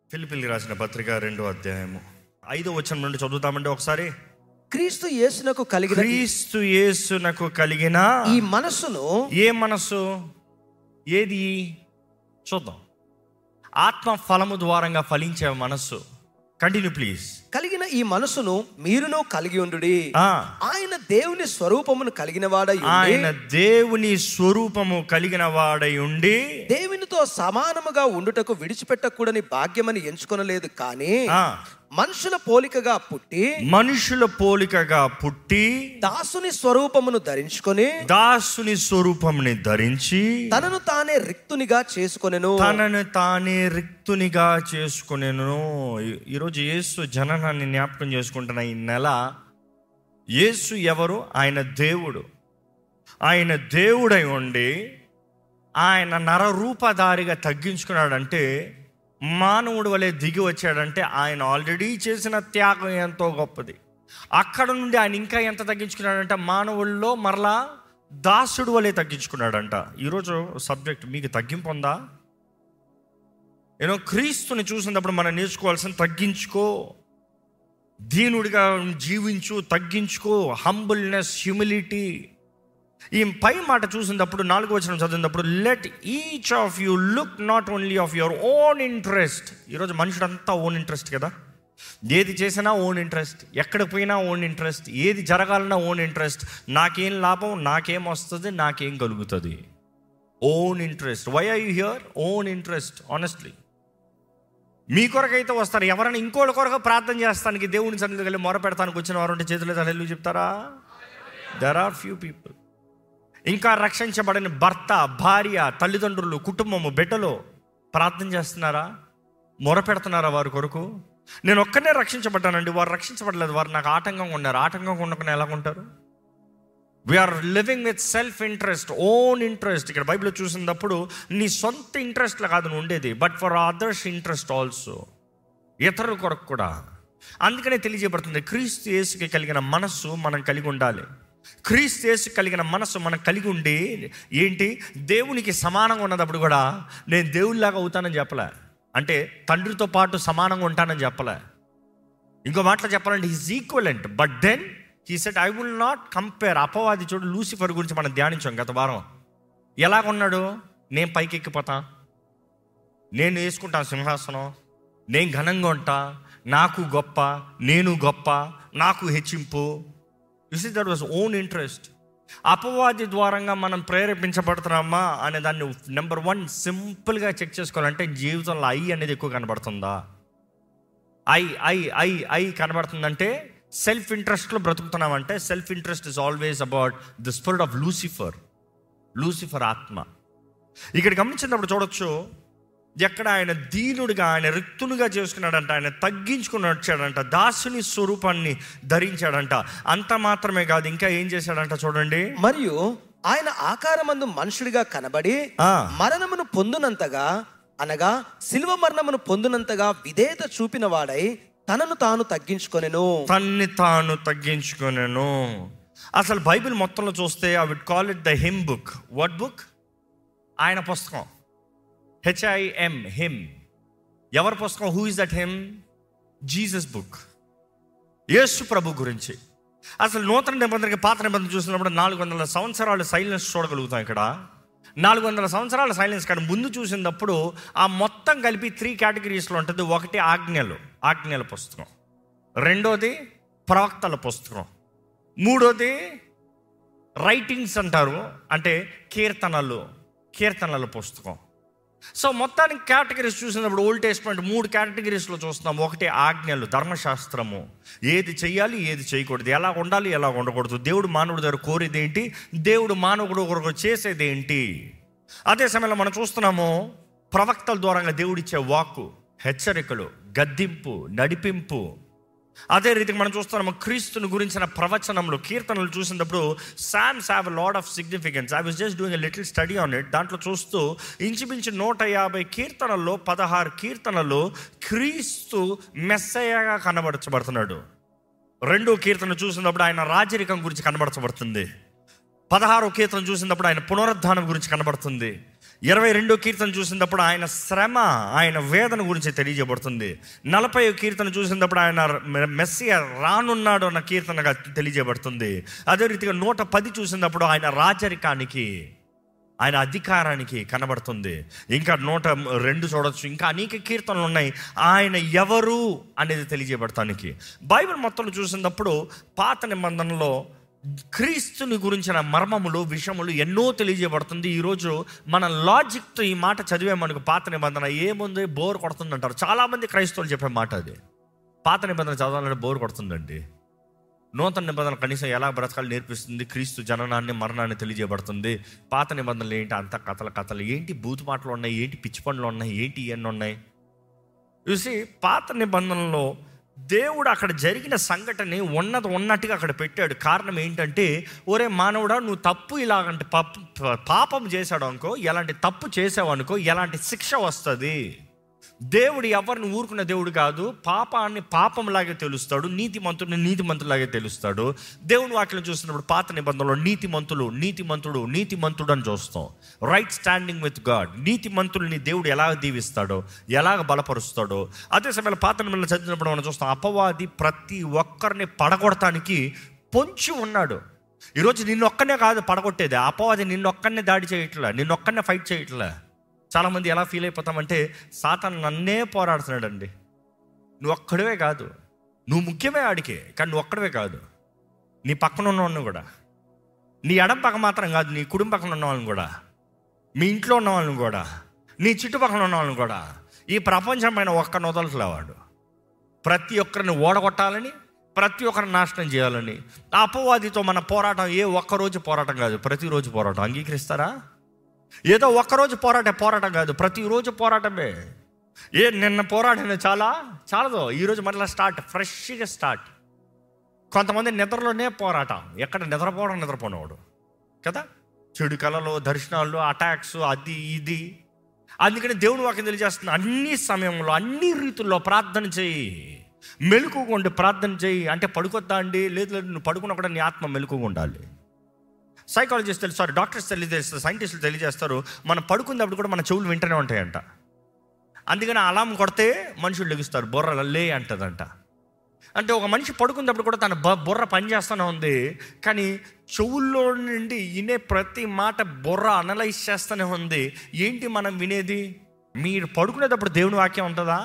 ఫిలిపిల్లి రాసిన పత్రిక రెండో అధ్యాయము ఐదో వచనం నుండి చదువుతామండి ఒకసారి క్రీస్తు యేసునకు కలిగిన ఈ- క్రీస్తు యేసునకు కలిగిన ఈ మనస్సును ఏ మనస్సు ఏది చూద్దాం ఆత్మ ఫలము ద్వారంగా ఫలించే మనస్సు కంటిన్యూ ప్లీజ్ కలిగిన ఈ మనస్సును మీరును కలిగి ఉండు ఆ ఆయన దేవుని స్వరూపమును కలిగిన వాడై ఉండి, ఆయన దేవుని స్వరూపము కలిగిన వాడై ఉండి దేవునితో సమానముగా ఉండుటకు విడిచిపెట్టకూడని భాగ్యమని ఎంచుకొనలేదు కానీ ఆ మనుషుల పోలికగా పుట్టి మనుషుల పోలికగా పుట్టి దాసుని స్వరూపమును ధరించుకొని దాసుని స్వరూపముని ధరించి తనను తానే రిక్తునిగా చేసుకొనెను తనను తానే రిక్తునిగా చేసుకునేను ఈ- ఈరోజు యేసు జననాన్ని జ్ఞాపకం చేసుకుంటున్న ఈ నెల యేసు ఎవరు ఆయన దేవుడు ఆయన దేవుడై ఉండి ఆయన నరరూపధారిగా తగ్గించుకున్నాడంటే మానవుడు వలె దిగి వచ్చాడంటే ఆయన ఆల్రెడీ చేసిన త్యాగం ఎంతో గొప్పది అక్కడ నుండి ఆయన ఇంకా ఎంత తగ్గించుకున్నాడంటే మానవుల్లో మరలా దాసుడు వలె తగ్గించుకున్నాడంట ఈరోజు సబ్జెక్ట్ మీకు తగ్గింపు ఉందా ఏదో క్రీస్తుని చూసినప్పుడు మనం నేర్చుకోవాల్సిన తగ్గించుకో దీనుడిగా జీవించు తగ్గించుకో హంబుల్నెస్ హ్యూమిలిటీ ఈ పై మాట చూసినప్పుడు నాలుగు వచ్చిన చదివినప్పుడు let each of you look not only of your own interest ఈరోజు మనుషుడంతా ఓన్ ఇంట్రెస్ట్ కదా ఏది చేసినా ఓన్ ఇంట్రెస్ట్ ఎక్కడ పోయినా ఓన్ ఇంట్రెస్ట్ ఏది జరగాలన్నా ఓన్ ఇంట్రెస్ట్ నాకేం లాభం నాకేం వస్తుంది నాకేం కలుగుతుంది own interest why I here own interest honestly మీ కొరకైతే వస్తారు ఎవరైనా ఇంకోటి కొరకు ప్రార్థన చేస్తానికి దేవుని సన్నిధికి వెళ్ళి మొర పెడతానికి వచ్చిన వారు ఉంటే చేతులు తలెల్లు చెప్తారా దెర్ ఆర్ ఫ్యూ పీపుల్ ఇంకా రక్షించబడిన భర్త భార్య తల్లిదండ్రులు కుటుంబము బిడ్డలు ప్రార్థన చేస్తున్నారా మొర పెడుతున్నారా వారి కొరకు నేను ఒక్కనే రక్షించబడ్డానండి వారు రక్షించబడలేదు వారు నాకు ఆటంకంగా ఉన్నారు ఆటంకంగా ఉండకుండా ఎలా ఉంటారు we're living with self interest own interest ఇక్కడ బైబిల్ చూసినప్పుడు నీ సొంత ఇంట్రెస్ట్లో కాదు నువ్వు ఉండేది but for others interest also ఇతరుల కొరకు కూడా అందుకనే తెలియజేయబడుతుంది క్రీస్తు యేసుకి కలిగిన మనస్సు మనం కలిగి ఉండాలి క్రీస్తు యేసు కలిగిన మనస్సు మనం కలిగి ఉండి ఏంటి దేవునికి సమానంగా ఉన్నప్పుడు కూడా నేను దేవుడిలాగా అవుతానని చెప్పలే అంటే తండ్రితో పాటు సమానంగా ఉంటానని చెప్పలే ఇంకో మాటలో చెప్పాలంటే is equivalent but then he said I will not compare అపవాది చూడు లూసిఫర్ గురించి మనం ధ్యానించాం గత వారం ఎలాగ ఉన్నాడు నేను పైకి ఎక్కిపోతా నేను వేసుకుంటాను సింహాసనం నేను ఘనంగా ఉంటా నాకు గొప్ప నేను గొప్ప నాకు హెచ్చింపు this is that was own interest అపవాది ద్వారంగా మనం ప్రేరేపించబడుతున్నామా అనే దాన్ని నెంబర్ వన్ సింపుల్గా చెక్ చేసుకోవాలంటే జీవితంలో ఐ అనేది ఎక్కువ కనబడుతుందా ఐ ఐ ఐ ఐ కనబడుతుందంటే సెల్ఫ్ ఇంట్రెస్ట్లో బ్రతుకుతున్నామంటే self interest is always about the spirit of Lucifer Lucifer ఆత్మ ఇక్కడ గమనించినప్పుడు చూడొచ్చు ఎక్కడ ఆయన దీనుడిగా ఆయన రిక్తునిగా చేసుకున్నాడంట ఆయన తగ్గించుకుని వచ్చాడంట దాసుని స్వరూపాన్ని ధరించాడంట అంత మాత్రమే కాదు ఇంకా ఏం చేశాడంట చూడండి మరియు ఆయన ఆకారమందు మనుషుడిగా కనబడి ఆ. మరణమును పొందునంతగా అనగా శిలువ మరణమును పొందునంతగా విధేయత చూపిన వాడై తనను తాను తగ్గించుకొనెను తన్ని తాను తగ్గించుకునేను అసలు బైబిల్ మొత్తంలో చూస్తే I would call it the him book what book ఆయన పుస్తకం హెచ్ఐఎం హిమ్ ఎవరి పుస్తకం who is that him Jesus book యేసు ప్రభు గురించి అసలు నూతన నిబంధనకి పాత నిబంధన చూసినప్పుడు నాలుగు వందల సంవత్సరాలు సైలెన్స్ చూడగలుగుతాం ఇక్కడ నాలుగు వందల సంవత్సరాల సైలెన్స్ కానీ ముందు చూసినప్పుడు ఆ మొత్తం కలిపి త్రీ కేటగిరీస్లో ఉంటుంది ఒకటి ఆజ్ఞలు ఆజ్ఞల పుస్తకం రెండోది ప్రవక్తల పుస్తకం మూడోది రైటింగ్స్ అంటారు అంటే కీర్తనలు కీర్తనల పుస్తకం సో మొత్తానికి కేటగిరీస్ చూసినప్పుడు ఓల్డ్ టెస్ట్మెంట్ మూడు కేటగిరీస్లో చూస్తున్నాం ఒకటి ఆజ్ఞలు ధర్మశాస్త్రము ఏది చెయ్యాలి ఏది చేయకూడదు ఎలా ఉండాలి ఎలా ఉండకూడదు దేవుడు మానవుడి దగ్గర కోరేది ఏంటి దేవుడు మానవుడు ఒకరికి చేసేది ఏంటి అదే సమయంలో మనం చూస్తున్నాము ప్రవక్తల ద్వారా దేవుడిచ్చే వాక్కు హెచ్చరికలు గద్దింపు నడిపింపు అదే రీతికి మనం చూస్తున్నాము క్రీస్తుని గురించిన ప్రవచనంలో కీర్తనలు చూసినప్పుడు Psalms have lot of significance I was just doing a little study on it దాంట్లో చూస్తూ ఇంచుమించు నూట యాభై కీర్తనల్లో పదహారు కీర్తనల్లో క్రీస్తు మెస్సయ్యగా కనబరచబడుతున్నాడు రెండో కీర్తన చూసినప్పుడు ఆయన రాజరికం గురించి కనబరచబడుతుంది పదహారో కీర్తన చూసినప్పుడు ఆయన పునరుద్ధానం గురించి కనబడుతుంది ఇరవై రెండో కీర్తన చూసినప్పుడు ఆయన శ్రమ ఆయన వేదన గురించి తెలియజేయబడుతుంది నలభై కీర్తన చూసినప్పుడు ఆయన మెస్సియ రానున్నాడు అన్న కీర్తనగా తెలియజేయబడుతుంది అదే రీతిగా నూట పది చూసినప్పుడు ఆయన రాజరికానికి ఆయన అధికారానికి కనబడుతుంది ఇంకా నూట రెండు చూడొచ్చు ఇంకా అనేక కీర్తనలు ఉన్నాయి ఆయన ఎవరు అనేది తెలియజేయబడటానికి బైబిల్ మొత్తం చూసినప్పుడు పాత నిబంధనలో క్రీస్తుని గురించిన మర్మములు విషయములు ఎన్నో తెలియజేయబడుతుంది ఈరోజు మన లాజిక్తో ఈ మాట చదివే మనకు పాత నిబంధన ఏముంది బోర్ కొడుతుంది అంటారు చాలామంది క్రైస్తవులు చెప్పే మాట అది పాత నిబంధన చదవాలంటే బోర్ కొడుతుందండి నూతన నిబంధన కనీసం ఎలా బ్రతకాలి నేర్పిస్తుంది క్రీస్తు జననాన్ని మరణాన్ని తెలియజేయబడుతుంది పాత నిబంధనలు ఏంటి అంత కథల కథలు ఏంటి బూతు మాటలు ఉన్నాయి ఏంటి పిచ్చి పనులు ఉన్నాయి ఏంటి ఇవన్నీ ఉన్నాయి చూసి పాత నిబంధనలో దేవుడు అక్కడ జరిగిన సంఘటనని ఉన్నది ఉన్నట్టుగా అక్కడ పెట్టాడు కారణం ఏంటంటే ఒరే మానవుడా నువ్వు తప్పు ఇలాగంటి పప్పు పాపం చేశాడు అనుకో ఎలాంటి తప్పు చేసావు అనుకో ఎలాంటి శిక్ష వస్తుంది దేవుడు ఎవరిని ఊరుకున్న దేవుడు కాదు పాపాన్ని పాపంలాగే తెలుస్తాడు నీతిమంతుడిని నీతిమంతులాగే తెలుస్తాడు దేవుని వాక్యం చూస్తున్నప్పుడు పాత నిబంధనలో నీతిమంతులు నీతిమంతుడు నీతిమంతుడు అని చూస్తాం రైట్ స్టాండింగ్ విత్ గాడ్ నీతిమంతుల్ని దేవుడు ఎలా దీవిస్తాడో ఎలాగ బలపరుస్తాడో అదే సమయంలో పాత నిబంధనలు చదివినప్పుడు మనం చూస్తాం అపవాది ప్రతి ఒక్కరిని పడగొడటానికి పొంచి ఉన్నాడు ఈరోజు నిన్నొక్కనే కాదు పడగొట్టేది అపవాది నిన్నొక్కనే దాడి చేయట్లే నిన్నొక్కనే ఫైట్ చేయట్లే చాలామంది ఎలా ఫీల్ అయిపోతామంటే సాతాన్ నన్నే పోరాడుతున్నాడండి నువ్వు ఒక్కడవే కాదు నువ్వు ముఖ్యమే ఆడికే కానీ నువ్వు ఒక్కడవే కాదు నీ పక్కన ఉన్నవాళ్ళని కూడా నీ ఎడం పక్క మాత్రం కాదు నీ కుటుంబ పక్కన ఉన్న వాళ్ళని కూడా మీ ఇంట్లో ఉన్న వాళ్ళని కూడా నీ చుట్టుపక్కల ఉన్న వాళ్ళని కూడా ఈ ప్రపంచం పైన ఒక్క నొదలట్లేవాడు ప్రతి ఒక్కరిని ఓడగొట్టాలని ప్రతి ఒక్కరిని నాశనం చేయాలని ఆ అపవాదితో మన పోరాటం ఏ ఒక్కరోజు పోరాటం కాదు ప్రతిరోజు పోరాటం అంగీకరిస్తారా ఏదో ఒక్కరోజు పోరాటే పోరాటం కాదు ప్రతిరోజు పోరాటమే ఏ నిన్న పోరాడిన చాలా చాలదు ఈరోజు మరలా స్టార్ట్ ఫ్రెష్గా స్టార్ట్ కొంతమంది నిద్రలోనే పోరాటం ఎక్కడ నిద్రపోవడం నిద్రపోనేవాడు కదా చెడు కళలు దర్శనాలు అటాక్స్ అది ఇది అందుకని దేవుని వాక్యం తెలియజేస్తుంది అన్ని సమయంలో అన్ని రీతుల్లో ప్రార్థన చేయి మెలుకుగా ప్రార్థన చేయి అంటే పడుకొద్దా అండి లేదు లేదు నువ్వు పడుకున్న కూడా నీ ఆత్మ మెలుకుగా ఉండాలి సైకాలజిస్ట్ తెలుసు సారీ డాక్టర్స్ తెలియజేస్తారు సైంటిస్టులు తెలియజేస్తారు మనం పడుకున్నప్పుడు కూడా మన చెవులు వింటూనే ఉంటాయంట అందుకని అలాం కొడితే మనుషులు లెగుస్తారు బుర్ర లే అంటదంట అంటే ఒక మనిషి పడుకున్నప్పుడు కూడా తన బ బుర్ర పనిచేస్తూనే ఉంది కానీ చెవుల్లో నుండి వినే ప్రతి మాట బుర్ర అనలైజ్ చేస్తూనే ఉంది ఏంటి మనం వినేది మీరు పడుకునేటప్పుడు దేవుని వాక్యం ఉంటుందా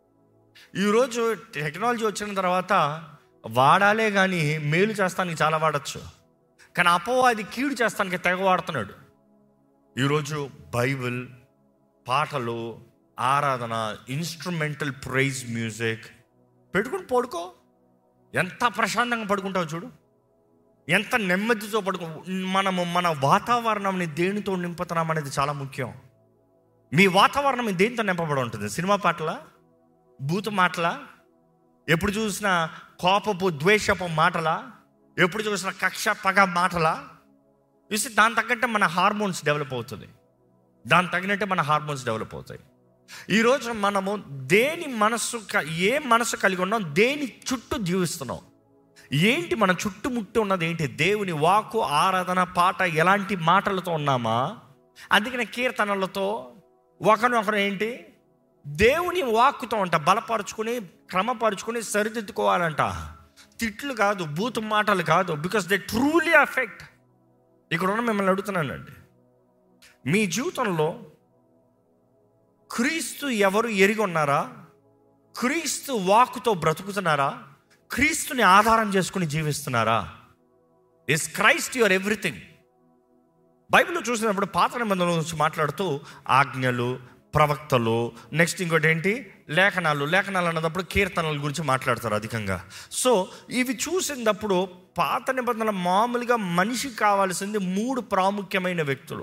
ఈరోజు టెక్నాలజీ వచ్చిన తర్వాత వాడాలే కానీ మేలు చేస్తానికి చాలా వాడచ్చు కానీ అపవాది కీడు చేస్తానికి తెగ వాడుతున్నాడు ఈరోజు బైబిల్ పాటలు ఆరాధన ఇన్స్ట్రుమెంటల్ ప్రైజ్ మ్యూజిక్ పెట్టుకుని పడుకో ఎంత ప్రశాంతంగా పడుకుంటావు చూడు ఎంత నెమ్మదితో పడుకో మనము మన వాతావరణంని దేనితో నింపుతున్నాం అనేది చాలా ముఖ్యం మీ వాతావరణం దేనితో నింపబడి ఉంటుంది సినిమా పాటల బూతు మాటల ఎప్పుడు చూసినా కోపపు ద్వేషపు మాటల ఎప్పుడు చూసినా కక్ష పగ మాటల చూసి దాని తగ్గట్టే మన హార్మోన్స్ డెవలప్ అవుతుంది దాని తగినట్టే మన హార్మోన్స్ డెవలప్ అవుతాయి ఈరోజు మనము దేని మనస్సు క- ఏ మనసు కలిగి ఉన్నాం దేని చుట్టూ జీవిస్తున్నాం ఏంటి మన చుట్టుముట్టు ఉన్నది ఏంటి దేవుని వాకు ఆరాధన పాట ఎలాంటి మాటలతో ఉన్నామా అందుకనే కీర్తనలతో ఒకరినొకరు ఏంటి దేవుని వాక్కుతో అంట బలపరుచుకుని క్రమపరుచుకుని సరిదిద్దుకోవాలంట తిట్లు కాదు బూతు మాటలు కాదు బికాస్ దే ట్రూలీ అఫెక్ట్ ఇక్కడ ఉన్న మిమ్మల్ని అడుగుతున్నానండి మీ జీవితంలో క్రీస్తు ఎవరు ఎరిగి ఉన్నారా క్రీస్తు వాక్కుతో బ్రతుకుతున్నారా క్రీస్తుని ఆధారం చేసుకుని జీవిస్తున్నారా ఇస్ క్రైస్ట్ యువర్ ఎవ్రీథింగ్ బైబిల్లో చూసినప్పుడు పాత నిబంధనల గురించి మాట్లాడుతూ ఆజ్ఞలు ప్రవక్తలు నెక్స్ట్ ఇంకోటి ఏంటి లేఖనాలు లేఖనాలు అన్నప్పుడు కీర్తనల గురించి మాట్లాడతారు అధికంగా సో ఇవి చూసినప్పుడు పాత నిబంధనలు మామూలుగా మనిషికి కావాల్సింది మూడు ప్రాముఖ్యమైన వ్యక్తులు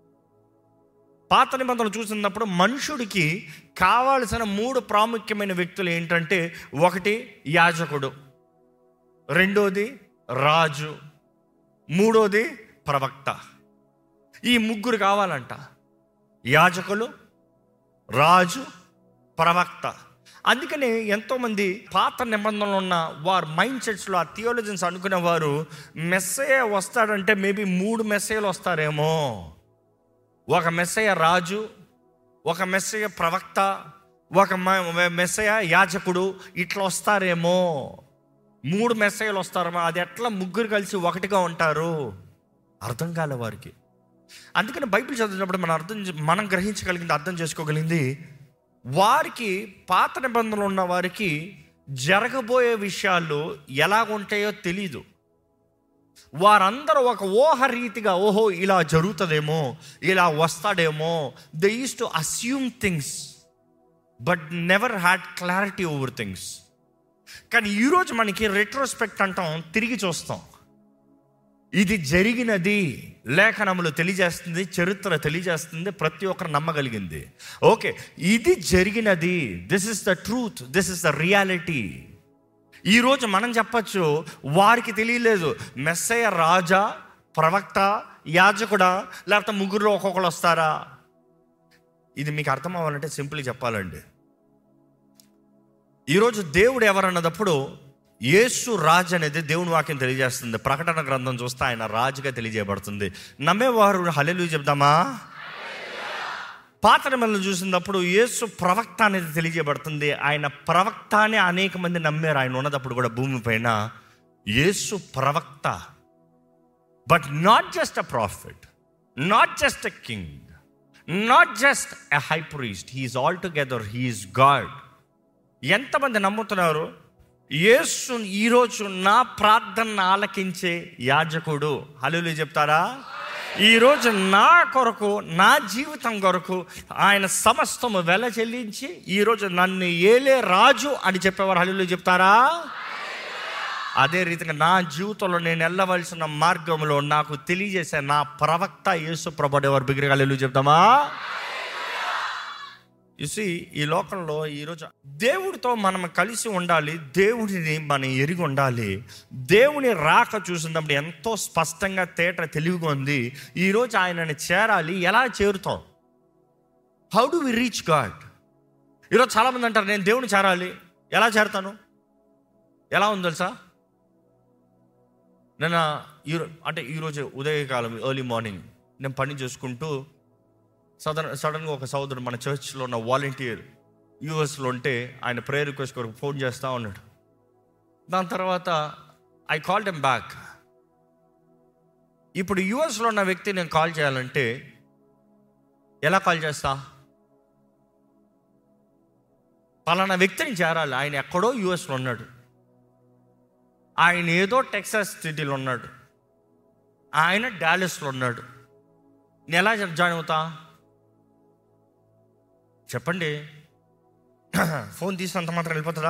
పాత నిబంధనలు చూసినప్పుడు మనుషుడికి కావాల్సిన మూడు ప్రాముఖ్యమైన వ్యక్తులు ఏంటంటే ఒకటి యాజకుడు రెండోది రాజు మూడోది ప్రవక్త ఈ ముగ్గురు కావాలంట యాజకులు రాజు ప్రవక్త అందుకనే ఎంతోమంది పాత నిబంధనలు ఉన్న వారు మైండ్ సెట్స్లో ఆ థియోలజన్స్ అనుకునే వారు మెస్సే వస్తాడంటే మేబీ మూడు మెస్సేలు వస్తారేమో ఒక మెస్సయ రాజు ఒక మెస్సయ ప్రవక్త ఒక మ- మెస్సయ యాజకుడు ఇట్లా వస్తారేమో మూడు మెస్సయలు వస్తారేమో అది ఎట్లా ముగ్గురు కలిసి ఒకటిగా ఉంటారు అర్థం కాలే వారికి అందుకని బైబిల్ చదివినప్పుడు మనం అర్థం చే- మనం గ్రహించగలిగింది అర్థం చేసుకోగలిగింది వారికి పాత నిబంధనలు ఉన్న వారికి జరగబోయే విషయాలు ఎలాగుంటాయో తెలీదు వారందరూ ఒక ఊహ రీతిగా ఓహో ఇలా జరుగుతుందేమో ఇలా వస్తాడేమో they used to assume things but never had clarity over things కానీ ఈరోజు మనకి రెట్రోస్పెక్ట్ అంటాం తిరిగి చూస్తాం ఇది జరిగినది లేఖనములు తెలియజేస్తుంది చరిత్ర తెలియజేస్తుంది ప్రతి ఒక్కరు నమ్మగలిగింది ఓకే ఇది జరిగినది this is the truth this is the reality ఈరోజు మనం చెప్పచ్చు వారికి తెలియలేదు మెస్సయ్య రాజా ప్రవక్త యాజకుడా లేకపోతే ముగ్గురులో ఒక్కొక్కరు వస్తారా ఇది మీకు అర్థం అవ్వాలంటే సింపుల్ చెప్పాలండి ఈరోజు దేవుడు ఎవరన్నదప్పుడు యేసు రాజు అనేది దేవుని వాక్యం తెలియజేస్తుంది ప్రకటన గ్రంథం చూస్తే ఆయన రాజుగా తెలియజేయబడుతుంది నమ్మేవారు హలెలు చెప్దామా పాత నిబంధనలు చూసినప్పుడు యేసు ప్రవక్త అనేది తెలియజేయబడుతుంది ఆయన ప్రవక్త అని అనేక మంది నమ్మారు ఆయన ఉన్నదప్పుడు కూడా భూమి పైన యేసు ప్రవక్త but not just a prophet not just a king not just a high priest he is all together he is God ఎంతమంది నమ్ముతున్నారు యేసు ఈరోజు నా ప్రార్థన ఆలకించే యాజకుడు హలులు చెప్తారా ఈరోజు నా కొరకు నా జీవితం కొరకు ఆయన సమస్తము వెల చెల్లించి ఈరోజు నన్ను ఏలే రాజు అని చెప్పేవారు హలులు చెప్తారా అదే రీతిగా నా జీవితంలో నేను వెళ్ళవలసిన మార్గంలో నాకు తెలియజేసే నా ప్రవక్త యేసు ప్రభడేవారు బిగ్రగాలు చెప్తామా చూసి ఈ లోకంలో ఈరోజు దేవుడితో మనం కలిసి ఉండాలి దేవుడిని మనం ఎరిగి ఉండాలి దేవుని రాక చూసినప్పుడు ఎంతో స్పష్టంగా తేట తెలివిగా ఉంది ఈరోజు ఆయనని చేరాలి ఎలా చేరుతాం how do we reach God ఈరోజు చాలామంది అంటారు నేను దేవుని చేరాలి ఎలా చేరతాను ఎలా ఉంది తెలుసా నేను ఈ అంటే ఈరోజు ఉదయకాలం ఎర్లీ మార్నింగ్ నేను పని చేసుకుంటూ సడన్ సడన్గా ఒక సోదరుడు మన చర్చ్లో ఉన్న వాలంటీర్ యూఎస్లో ఉంటే ఆయన ప్రేయర్ రిక్వెస్ట్ కొరకు ఫోన్ చేస్తూ ఉన్నాడు దాని తర్వాత ఐ కాల్ డెమ్ బ్యాక్ ఇప్పుడు యూఎస్లో ఉన్న వ్యక్తి నేను కాల్ చేయాలంటే ఎలా కాల్ చేస్తా పలానా వ్యక్తిని చేరాలి ఆయన ఎక్కడో యూఎస్లో ఉన్నాడు ఆయన ఏదో టెక్సాస్ సిటీలో ఉన్నాడు ఆయన డాలస్లో ఉన్నాడు నేను ఎలా జాయిన్ అవుతా చెప్పండి ఫోన్ తీసినంత మాత్రం వెళ్ళిపోతుందా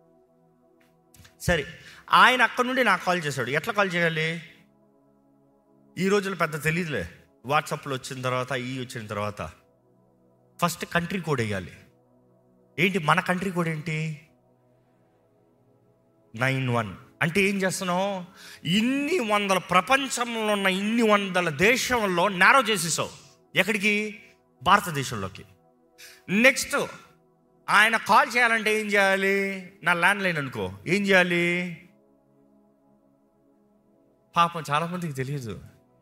సరే ఆయన అక్కడ నుండి నాకు కాల్ చేశాడు ఎట్లా కాల్ చేయాలి ఈ రోజులు పెద్ద తెలియదులే వాట్సాప్లో వచ్చిన తర్వాత ఈ వచ్చిన తర్వాత ఫస్ట్ కంట్రీ కోడ్ వేయాలి ఏంటి మన కంట్రీ కోడ్ ఏంటి నైన్ వన్ అంటే ఏం చేస్తున్నావు ఇన్ని వందల ప్రపంచంలో ఉన్న ఇన్ని వందల దేశంలో నేరో చేసేసావు ఎక్కడికి భారతదేశంలోకి నెక్స్ట్ ఆయన కాల్ చేయాలంటే ఏం చేయాలి నా ల్యాండ్ లైన్ అనుకో ఏం చేయాలి పాపం చాలా మందికి తెలియదు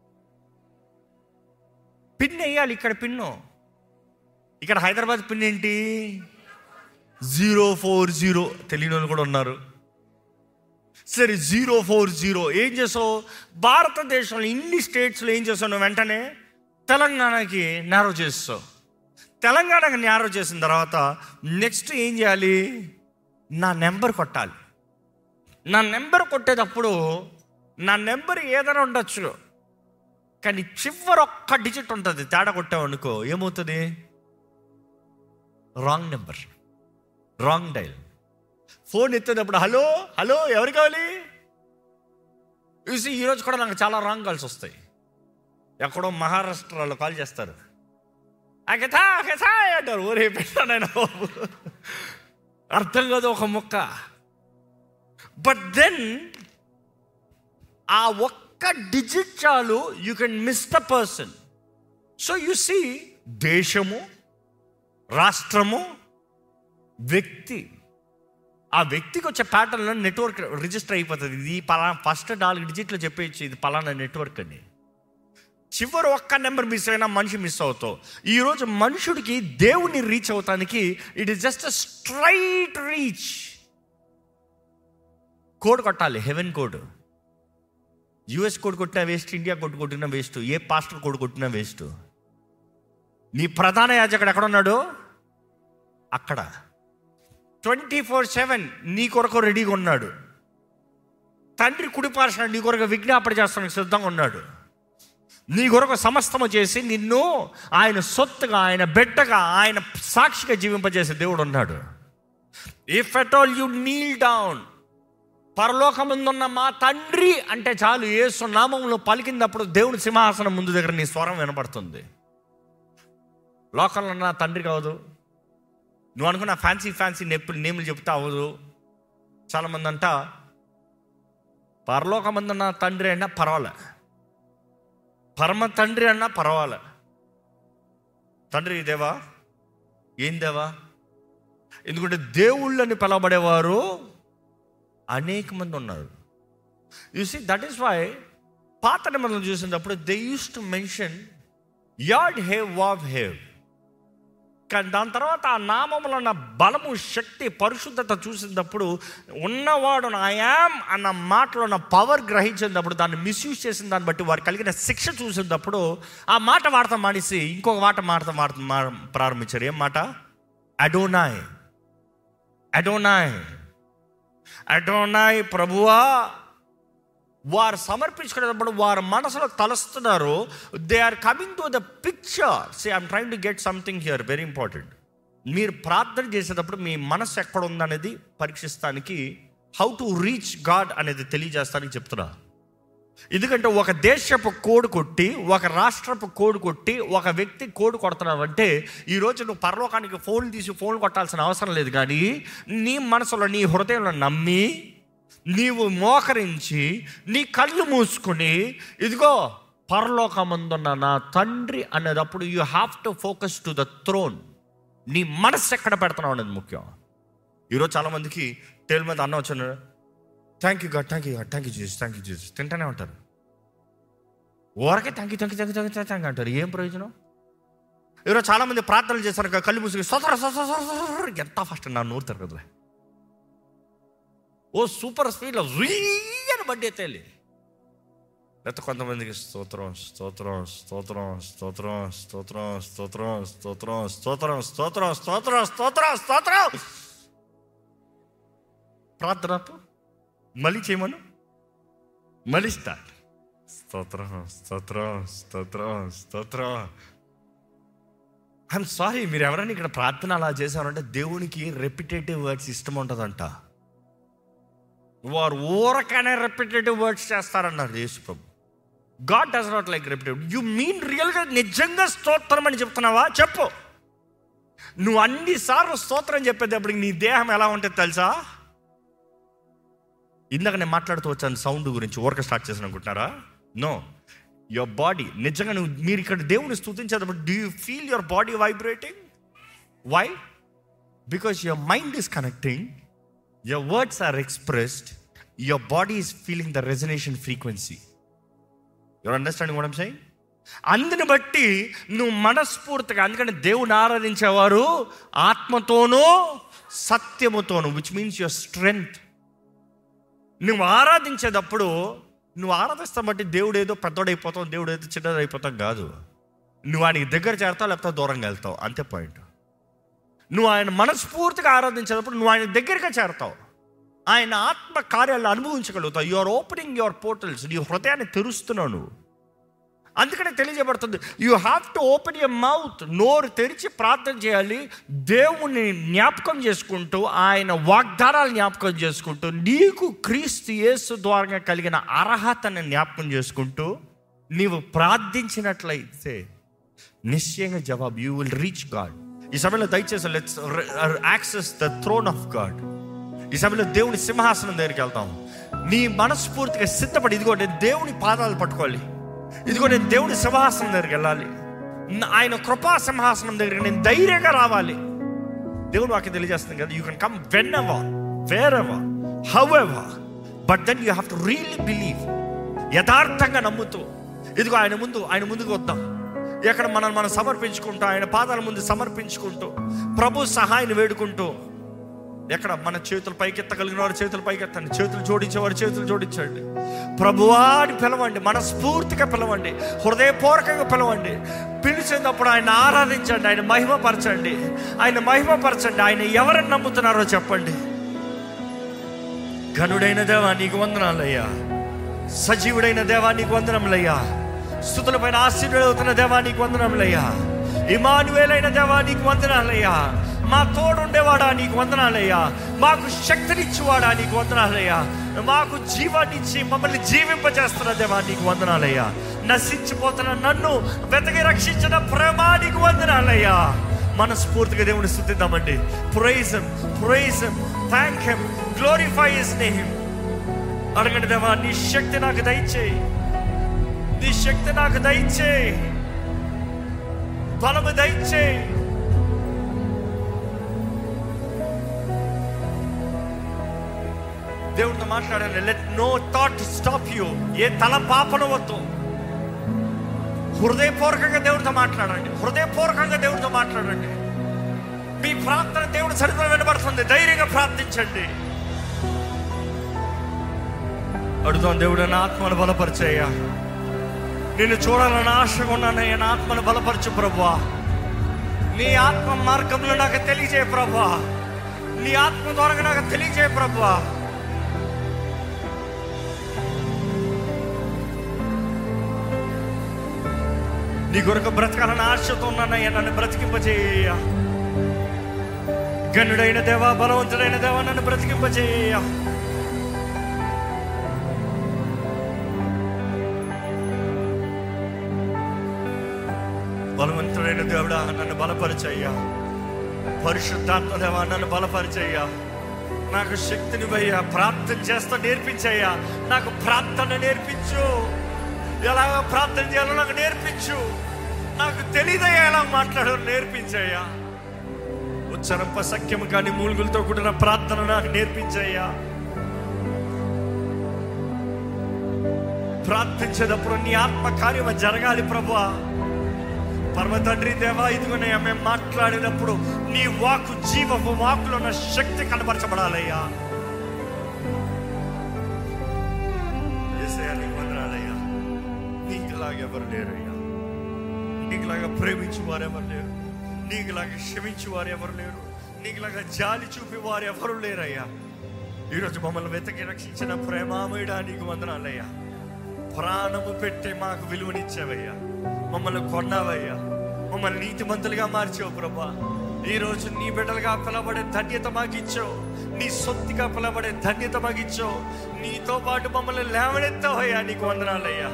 పిన్ వేయాలి ఇక్కడ పిన్ను ఇక్కడ హైదరాబాద్ పిన్ ఏంటి జీరో ఫోర్ జీరో తెలియని వాళ్ళు కూడా ఉన్నారు సరే జీరో ఫోర్ జీరో ఏం చేసావు భారతదేశంలో ఇన్ని స్టేట్స్లో ఏం చేసావు నువ్వు వెంటనే తెలంగాణకి నేరో చేస్తావు తెలంగాణకి నేరో చేసిన తర్వాత నెక్స్ట్ ఏం చేయాలి నా నెంబర్ కొట్టాలి నా నెంబర్ కొట్టేటప్పుడు నా నెంబర్ ఏదైనా ఉండొచ్చు కానీ చివరి ఒక్క డిజిట్ ఉంటుంది తేడా కొట్టావు అనుకో ఏమవుతుంది wrong number wrong dial phone ఎత్తేటప్పుడు హలో హలో ఎవరు కావాలి చూసి ఈరోజు కూడా నాకు చాలా రాంగ్ కాల్స్ వస్తాయి ఎక్కడో మహారాష్ట్రలో కాల్ చేస్తారు అగతా అగతా అంటారు ఊరే పెట్టాను బాబు అర్థం కాదు ఒక ముక్క బట్ దెన్ ఆ ఒక్క డిజిట్ చాలు you can miss the person so you see దేశము రాష్ట్రము వ్యక్తి ఆ వ్యక్తికి వచ్చే ప్యాటర్న్లో నెట్వర్క్ రిజిస్టర్ అయిపోతుంది ఇది పలానా ఫస్ట్ నాలుగు డిజిట్లు చెప్పేయచ్చు ఇది పలానా నెట్వర్క్ అని చివరి ఒక్క నెంబర్ మిస్ అయినా మనిషి మిస్ అవుతావు ఈరోజు మనుషుడికి దేవుని రీచ్ అవటానికి it is just a straight reach code కొట్టాలి హెవెన్ కోడ్ యుఎస్ కోడ్ కొట్టినా వేస్ట్ ఇండియా కోడ్ కొట్టినా వేస్ట్ ఏ పాస్టర్ కోడ్ కొట్టినా వేస్ట్ నీ ప్రధాన యాజకుడు ఎక్కడ ఉన్నాడు అక్కడ ట్వంటీ ఫోర్ సెవెన్ నీ కొరకు రెడీగా ఉన్నాడు తండ్రి కుడిపార్శ్వ నీ కొరకు విజ్ఞాపన చేస్తానికి సిద్ధంగా ఉన్నాడు నీ కొరకు సమస్తము చేసి నిన్ను ఆయన సొత్తుగా ఆయన బిడ్డగా ఆయన సాక్షిగా జీవింపజేసే దేవుడు ఉన్నాడు if at all you kneel down పరలోకముందున్న మా తండ్రి అంటే చాలు యేసు నామంలో పలికినప్పుడు దేవుని సింహాసనం ముందు దగ్గర నీ స్వరం వినపడుతుంది లోకంలో నా తండ్రి కావదు నువ్వు అనుకున్న ఫ్యాన్సీ ఫ్యాన్సీ నెప్పులు నేములు చెప్తే అవ్వదు చాలామంది అంట పరలోకమందున్న తండ్రి అయినా పర్వాలే పరమ తండ్రి అన్నా పర్వాలే తండ్రి దేవా ఏం దేవా ఎందుకంటే దేవుళ్ళని పిలవబడేవారు అనేక మంది ఉన్నారు you see that is why పాత నిబంధనలు చూసినప్పుడు they used to mention add have vow have కానీ దాని తర్వాత ఆ నామంలో ఉన్న బలము శక్తి పరిశుద్ధత చూసినప్పుడు ఉన్నవాడు ఐ యామ్ అన్న మాటలో ఉన్న పవర్ గ్రహించినప్పుడు దాన్ని మిస్యూజ్ చేసిన దాన్ని బట్టి వారు కలిగిన శిక్ష చూసినప్పుడు ఆ మాట వాడతాం మానేసి ఇంకొక మాట మాడతాం వాడతాం మా- ప్రారంభించారు ఏం మాట అడోనాయ్ అడోనాయ్ అడోనాయ్ ప్రభువా వారు సమర్పించుకునేటప్పుడు వారి మనసులో తలస్తున్నారు they are coming to the picture see I'm trying to get something here very important మీరు ప్రార్థన చేసేటప్పుడు మీ మనసు ఎక్కడ ఉందనేది పరీక్షిస్తానికి హౌ టు రీచ్ గాడ్ అనేది తెలియజేస్తానికి చెప్తున్నా ఎందుకంటే ఒక దేశపు కోడ్ కొట్టి ఒక రాష్ట్రపు కోడ్ కొట్టి ఒక వ్యక్తి కోడ్ కొడుతున్నావు అంటే ఈరోజు నువ్వు పరలోకానికి ఫోన్ తీసి ఫోన్ కొట్టాల్సిన అవసరం లేదు కానీ నీ మనసులో నీ హృదయంలో నమ్మి నీవు మోకరించి నీ కళ్ళు మూసుకుని ఇదిగో పరలోకమందున్న నా తండ్రి అనేటప్పుడు you have to focus to the throne నీ మనసు ఎక్కడ పెడుతున్నావు అనేది ముఖ్యం ఈరోజు చాలామందికి టేల్ మీద అన్న వచ్చాను thank you God thank you God thank you Jesus thank you Jesus తింటానే ఉంటారు ఊరకే thank you thank you thank you thank you thank అంటారు ఏం ప్రయోజనం ఈరోజు చాలామంది ప్రార్థనలు చేస్తారు కదా, కళ్ళు మూసుకుని సొసర సొసర సొసర ఎంత ఫస్ట్ నా నూరు తిరగదులే ఓ సూపర్ స్పీడ్లో అని బండి ఎత్తేయాలి లేకపోతే కొంతమందికి స్తోత్రం స్తోత్రం స్తోత్రం స్తోత్రం స్తోత్రం స్తోత్రం స్తోత్రం స్తోత్రం స్తోత్రం స్తోత్రం స్తోత్రం స్తోత్రం ప్రార్థన ఆపు. మళ్ళీ చేయమను మళ్ళీ స్టార్ట్ స్తోత్రం స్తోత్రం స్తోత్రం స్తోత్రం ఐఎమ్ సారీ మీరు ఎవరైనా ఇక్కడ ప్రార్థన అలా చేశారంటే దేవునికి రెపిటేటివ్ వర్డ్స్ ఇష్టం ఉంటుందంట వారు ఊరకనే రెపిటేటివ్ వర్డ్స్ చేస్తారన్నారు యేసు ప్రభు God does not like repetitive you mean రియల్గా నిజంగా స్తోత్రం అని చెప్తున్నావా చెప్పు నువ్వు అన్నిసార్లు స్తోత్రం చెప్పేటప్పటికి నీ దేహం ఎలా ఉంటుంది తెలుసా ఇందాక నేను మాట్లాడుతూ వచ్చాను సౌండ్ గురించి ఊరక స్టార్ట్ చేసిన అనుకుంటున్నారా నో యువర్ బాడీ నిజంగా నువ్వు మీరు ఇక్కడ దేవుని స్థుతించేటప్పుడు do you feel your body vibrating why because your mind is connecting your words are expressed your body is feeling the resonation frequency your understanding what I'm saying అందుని బట్టి నువ్వు మనస్ఫూర్తిగా అందుకని దేవుని ఆరాధించేవారు ఆత్మతోనూ సత్యముతోను విచ్ మీన్స్ యువర్ స్ట్రెంగ్త్ నువ్వు ఆరాధించేటప్పుడు నువ్వు ఆరాధిస్తా బట్టి దేవుడు ఏదో పెద్దోడైపోతావు దేవుడు ఏదో చిన్నదైపోతాం కాదు నువ్వు ఆయనకి దగ్గర చేరతావు లేకపోతే దూరంగా వెళ్తావు అంతే పాయింట్ నువ్వు ఆయన మనస్ఫూర్తిగా ఆరాధించేటప్పుడు నువ్వు ఆయన దగ్గరగా చేరతావు ఆయన ఆత్మ కార్యాలు అనుభవించగలుగుతావు you are opening your portals నీ హృదయాన్ని తెరుస్తున్నావు నువ్వు అందుకనే తెలియజేయబడుతుంది you have to open your mouth నోరు తెరిచి ప్రార్థన చేయాలి దేవుణ్ణి జ్ఞాపకం చేసుకుంటూ ఆయన వాగ్దానాలు జ్ఞాపకం చేసుకుంటూ నీకు క్రీస్తు యేసు ద్వారా కలిగిన అర్హతను జ్ఞాపకం చేసుకుంటూ నీవు ప్రార్థించినట్లయితే నిశ్చయంగా జవాబు యూ విల్ రీచ్ గాడ్ ఈ సమయంలో దయచేసి let's access the throne of God ఈ సమయంలో దేవుని సింహాసనం దగ్గరికి వెళ్తాం నీ మనస్ఫూర్తిగా సిద్ధపడి ఇదిగో నేను దేవుని పాదాలు పట్టుకోవాలి ఇదిగో నేను దేవుని సింహాసనం దగ్గరికి వెళ్ళాలి న- ఆయన కృపా సింహాసనం దగ్గరికి నేను ధైర్యంగా రావాలి దేవుడు వాకి తెలియజేస్తుంది కదా you can come whenever wherever however but then you have to really believe యథార్థంగా నమ్ముతూ ఇదిగో ఆయన ముందు ఆయన ముందుకు వద్దాం ఎక్కడ మనం మనం సమర్పించుకుంటూ ఆయన పాదాల ముందు సమర్పించుకుంటూ ప్రభు సహాయాన్ని వేడుకుంటూ ఎక్కడ మన చేతులు పైకెత్తగలిగిన వారు చేతులు పైకెత్తండి చేతులు జోడించేవారు చేతులు జోడించండి ప్రభువాని పిలవండి మనస్ఫూర్తిగా పిలవండి హృదయపూర్వకంగా పిలవండి పిలిచేటప్పుడు ఆయన ఆరాధించండి ఆయన మహిమపరచండి ఆయన మహిమపరచండి ఆయన ఎవరిని నమ్ముతున్నారో చెప్పండి ఘనుడైన దేవా నీకు వందనాలయ్యా సజీవుడైన దేవా నీకు వందనములయ్యా స్థుతుల పైన ఆశీర్వదవుతున్న దేవా నీకు వందనములయ్యా ఇమానువేలైన దేవా నీకు వందనాలయ్యా మా తోడుండేవాడా నీకు వందనాలయ్యా మాకు శక్తినిచ్చేవాడా నీకు వందనాలయ్యా మాకు జీవాన్నిచ్చి మమ్మల్ని జీవింపజేస్తున్న దేవా నీకు వందనాలయ్యా నశించిపోతున్న నన్ను వెతకి రక్షించిన ప్రేమ నీకు వందనాలయ్యా మనస్ఫూర్తిగా దేవుని స్థుతిద్దామండి praise praise thank him glorify his name అడగండి దేవా నీ శక్తి నాకు దయచేయి నీ శక్తి నాకు దయచేయి బలము దయచేయి దేవుడితో మాట్లాడండి let no thought stop you ఏ తల పాపన వద్దు హృదయపూర్వకంగా దేవుడితో మాట్లాడండి హృదయపూర్వకంగా దేవుడితో మాట్లాడండి మీ ప్రార్థన దేవుడి సరిగ్గా వినబడుతుంది ధైర్యంగా ప్రార్థించండి అడుగుతాం దేవుడు నా ఆత్మను బలపరిచేయ్యా నిన్ను చూడాలని ఆశగా ఉన్నానయ్యా నా ఆత్మను బలపరచు ప్రభువా నీ ఆత్మ మార్గంలో నాకు తెలియజేయ ప్రభువా నీ ఆత్మ ద్వారా నాకు తెలియజేయ ప్రభువా నీ కొరకు బ్రతకాలని ఆశతో ఉన్నానయ్యా నన్ను బ్రతికింపజేయ గనుడైన దేవా బలవంతుడైన దేవా నన్ను బ్రతికింపజేయ బలవంతుడైన దేవుడా నన్ను బలపరిచయ్యా పరిశుద్ధాత్మ దేవా నన్ను బలపరిచయ్యా నాకు శక్తిని భయ్యా ప్రార్థన చేస్తా నేర్పించయ్యా నాకు ప్రార్థన నేర్పించు ఎలాగ ప్రార్థన చేయాలో నాకు నేర్పించు నాకు తెలియదయ్యా ఎలా మాట్లాడాలో నేర్పించయ్యా ఉచ్చరంప సఖ్యము కానీ మూలుగులతో కూడిన ప్రార్థన నాకు నేర్పించయ్యా ప్రార్థించేటప్పుడు నీ ఆత్మ కార్యము జరగాలి ప్రభువా పరమ తండ్రి దేవా ఇదిగోనయ్యా మేము మాట్లాడినప్పుడు నీ వాకు జీవపు వాకులో ఉన్న శక్తి కనపరచబడాలయ్యా యేసయ్యా, నీకు వందనాలయ్యా నీకులాగా ఎవరు లేరయ్యా నీకులాగా ప్రేమించు వారు ఎవరు లేరు నీకులాగా క్షమించు వారు ఎవరు లేరు నీకులాగా జాలి చూపి వారు ఎవరు లేరయ్యా ఈరోజు మమ్మల్ని వెతకి రక్షించిన ప్రేమామయుడా నీకు వందనాలయ్యా ప్రాణము పెట్టి మాకు విలువనిచ్చావయ్యా మమ్మల్ని కొన్నావయ్యా మమ్మల్ని నీతిమంతులుగా మార్చావు ప్రభా ఈ రోజు నీ బిడ్డలుగా పిలబడే ధన్యత మాకు ఇచ్చావు నీ సొత్తుగా పిలబడే ధన్యత మాకు ఇచ్చావు నీతో పాటు మమ్మల్ని లేవనెత్తావయ్యా నీకు వందనాలయ్యా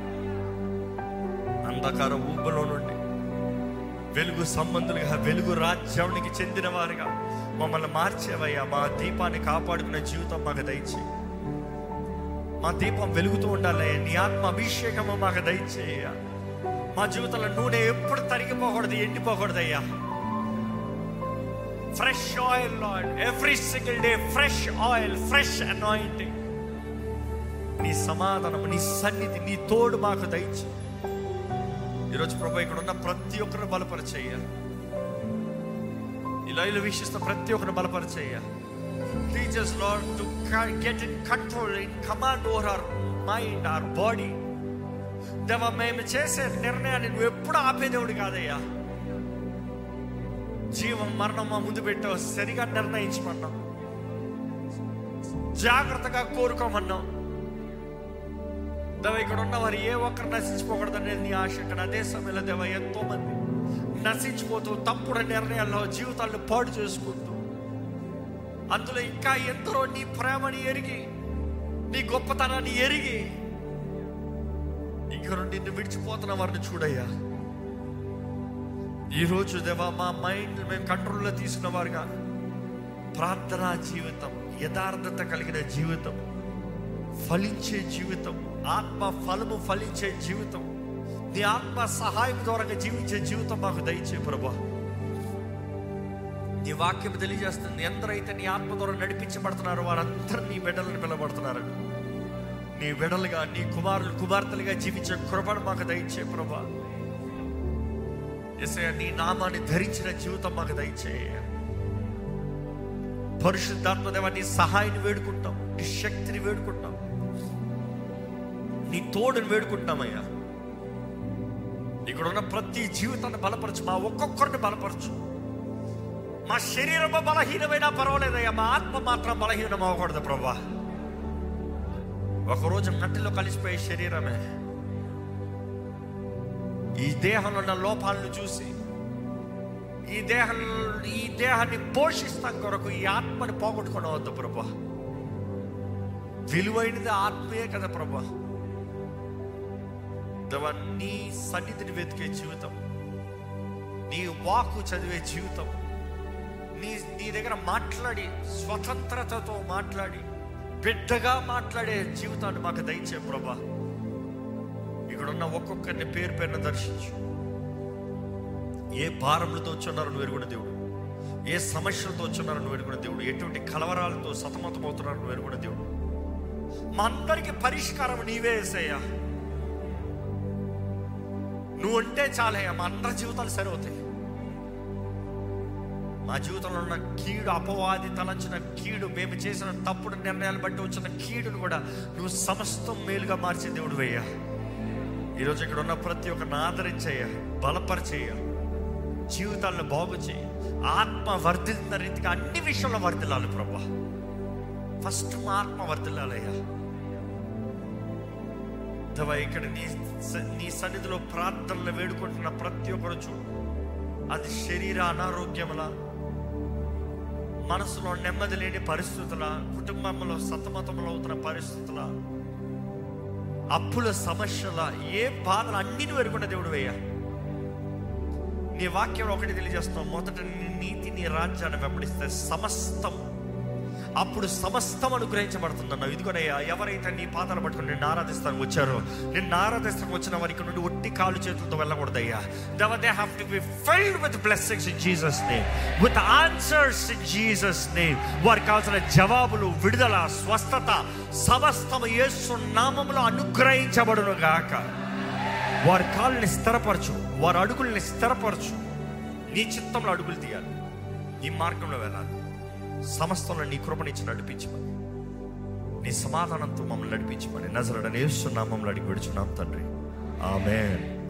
అంధకార ఊబులో నుండి వెలుగు సంబంధులుగా వెలుగు రాజ్యానికి చెందిన వారుగా మమ్మల్ని మార్చేవయ్యా మా దీపాన్ని కాపాడుకునే జీవితం మాకు దయచేయి మా దీపం వెలుగుతూ ఉండాలి నీ ఆత్మ అభిషేకము మాకు దయచేయ మా జీవితంలో నూనె ఎప్పుడు తరిగిపోకూడదు ఎండిపోకూడదయ్యా fresh oil lord every single day fresh oil fresh anointing నీ సమాధానం నీ సన్నిధి నీ తోడు మాకు దయచే ఈరోజు ప్రభు ఇక్కడ ఉన్న ప్రతి ఒక్కరిని బలపరిచేయ ఈ లైవ్లో వీక్షిస్తున్న ప్రతి ఒక్కరిని బలపరిచేయ Teach us, Lord, to ca- get in control, in command over our mind, our body. దేవా మేము చేసే నిర్ణయాన్ని నువ్వు ఎప్పుడు ఆపేదేవుడు కాదయ్యా జీవం మరణం మా ముందు పెట్టావు సరిగా నిర్ణయించమన్నాం జాగ్రత్తగా కోరుకోమన్నాం దేవ ఇక్కడ ఉన్న వారు ఏ ఒక్కరు నశించుకోకూడదు అనేది నీ ఆశ ఇక్కడ అదే సమయంలో దేవ ఎంతో మంది నశించిపోతూ తప్పుడు నిర్ణయాల్లో జీవితాలను పాడు చేసుకుంటూ అందులో ఇంకా ఎందరో నీ ప్రేమని ఎరిగి నీ గొప్పతనాన్ని ఎరిగి ఇక్కడ నిన్ను విడిచిపోతున్న వారిని చూడయ్యా ఈరోజు దేవా మా మైండ్ మేము కంట్రోల్లో తీసుకున్న వారుగా ప్రార్థనా జీవితం యథార్థత కలిగిన జీవితం ఫలించే జీవితం ఆత్మ ఫలము ఫలించే జీవితం నీ ఆత్మ సహాయం ద్వారా జీవించే జీవితం మాకు దయచే ప్రభా నీ వాక్యం తెలియజేస్తుంది ఎందరైతే నీ ఆత్మ ద్వారా నడిపించబడుతున్నారో వారందరూ నీ బిడ్డలను పిలబడుతున్నారు నీ విడలుగా నీ కుమారులు కుమార్తెలుగా జీవించే కృపను మాకు దయచే ప్రభా ఎసయ నీ నామాన్ని ధరించిన జీవితం మాకు దయచేయ పరిశుద్ధాత్మదేవ నీ సహాయాన్ని వేడుకుంటాం నీ శక్తిని వేడుకుంటాం నీ తోడుని వేడుకుంటామయ్యా ఇక్కడ ఉన్న ప్రతి జీవితాన్ని బలపరచు మా ఒక్కొక్కరిని బలపరచు మా శరీరము బలహీనమైనా పర్వాలేదయ్యా మా ఆత్మ మాత్రం బలహీనం అవ్వకూడదు ప్రభా ఒకరోజు నటిలో కలిసిపోయే శరీరమే ఈ దేహంలో ఉన్న లోపాలను చూసి ఈ దేహం ఈ దేహాన్ని పోషిస్తాం కొరకు ఈ ఆత్మని పోగొట్టుకోవద్దు ప్రభా విలువైనది ఆత్మయే కదా ప్రభా దేవా, నీ సన్నిధిని వెతికే జీవితం నీ వాకు చదివే జీవితం నీ నీ దగ్గర మాట్లాడి స్వతంత్రతతో మాట్లాడి బిడ్డగా మాట్లాడే జీవితాన్ని మాకు దయచే ప్రభా ఇక్కడ ఉన్న ఒక్కొక్కరిని పేరు పేరున దర్శించు ఏ భారములతో వచ్చున్నారో నువ్వు ఎరుగున దేవుడు ఏ సమస్యలతో వచ్చున్నారో నువ్వు ఎరుగున దేవుడు ఎటువంటి కలవరాలతో సతమతమవుతున్నారో నువ్వు ఎరుగున దేవుడు మా అందరికి పరిష్కారం నీవే వేసయ్యా నువ్వు అంటే చాలయ్యా మా అందరి జీవితాలు సరివుతాయి మా జీవితంలో ఉన్న కీడు అపవాది తలంచిన కీడు మేము చేసిన తప్పుడు నిర్ణయాలు బట్టి వచ్చిన కీడును కూడా నువ్వు సమస్తం మేలుగా మార్చే దేవుడు వేయ్యా ఈరోజు ఇక్కడ ఉన్న ప్రతి ఒక్కరిని ఆదరించేయ బలపరిచేయ జీవితాలను బాగు చేయి ఆత్మ వర్ధిల్తున్న రీతిగా అన్ని విషయంలో వర్ధిల్లాలి ప్రభా ఫస్ట్ మా ఆత్మ వర్ధిల్లాలయ్యా దేవా, ఇక్కడ నీ స- నీ సన్నిధిలో ప్రార్థనలు వేడుకుంటున్న ప్రతి ఒక్కరు చూడు అది శరీర అనారోగ్యముల మనసులో నెమ్మది లేని పరిస్థితుల కుటుంబంలో సతమతములు అవుతున్న పరిస్థితుల అప్పుల సమస్యల ఏ బాధలు అన్నిని వెరుకున్న దేవుడు వేయ నీ వాక్యం ఒకటి తెలియజేస్తాం మొదట నీ నీతి నీ రాజ్యాన్ని వెంబడిస్తే సమస్తం అప్పుడు సమస్తం అనుగ్రహించబడుతుందన్న ఇదిగోనయ్యా ఎవరైతే నీ పాదాలు పట్టుకుని నిన్ను ఆరాధిస్తానికి వచ్చారో నిన్ను ఆరాధిస్తానికి వచ్చిన వారికి నుండి ఒట్టి కాలు చేతులతో వెళ్ళకూడదయ్యా దవ they have to be filled with blessings in Jesus name with answers in Jesus name వారికి కావాల్సిన జవాబులు విడుదల స్వస్థత సమస్తం యేసు నామములో అనుగ్రహించబడును గాక వారి కాళ్ళని స్థిరపరచు వారి అడుగుల్ని స్థిరపరచు నీ చిత్తంలో అడుగులు తీయాలి ఈ మార్గంలో వెళ్ళాలి సమస్తంలో నీ కృపనిచ్చి నడిపించమని నీ సమాధానంతో మమ్మల్ని నడిపించమని నజరడని యేసు నామంలో అడిగి విడుచున్నాం తండ్రి ఆమెన్